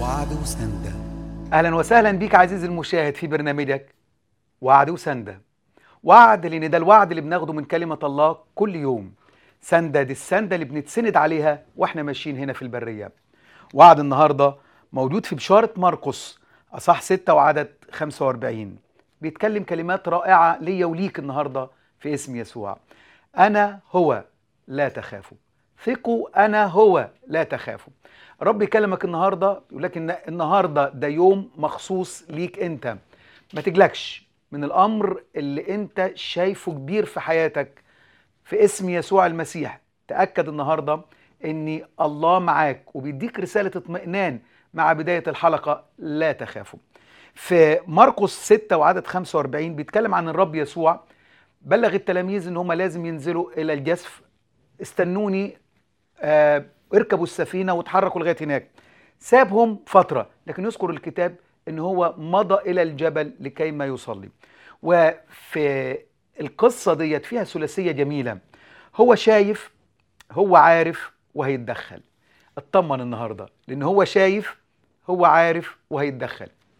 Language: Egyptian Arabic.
وعد وسندة اهلا وسهلا بيك عزيزي المشاهد في برنامجك وعد وسندة وعد لان ده الوعد اللي بناخده من كلمة الله كل يوم سندة دي السندة اللي بنتسند عليها واحنا ماشيين هنا في البرية وعد النهاردة موجود في بشارة مرقس أصح 6 وعدد 45 بيتكلم كلمات رائعة ليا وليك النهاردة في اسم يسوع أنا هو لا تخافوا ثقوا أنا هو لا تخافوا رب يكلمك النهاردة يقول لك إن النهاردة ده يوم مخصوص ليك أنت ما تجلكش من الأمر اللي أنت شايفه كبير في حياتك في اسم يسوع المسيح تأكد النهاردة ان الله معاك وبيديك رسالة اطمئنان مع بداية الحلقة لا تخافوا في مرقس 6 وعدد 45 بيتكلم عن الرب يسوع بلغ التلاميذ ان هم لازم ينزلوا الى الجسف استنوني آه اركبوا السفينة وتحركوا لغاية هناك سابهم فترة لكن يذكر الكتاب ان هو مضى الى الجبل لكي ما يصلي وفي القصة ديت فيها ثلاثية جميلة هو شايف هو عارف وهيتدخل اطمن النهاردة لان هو شايف هو عارف وهيتدخل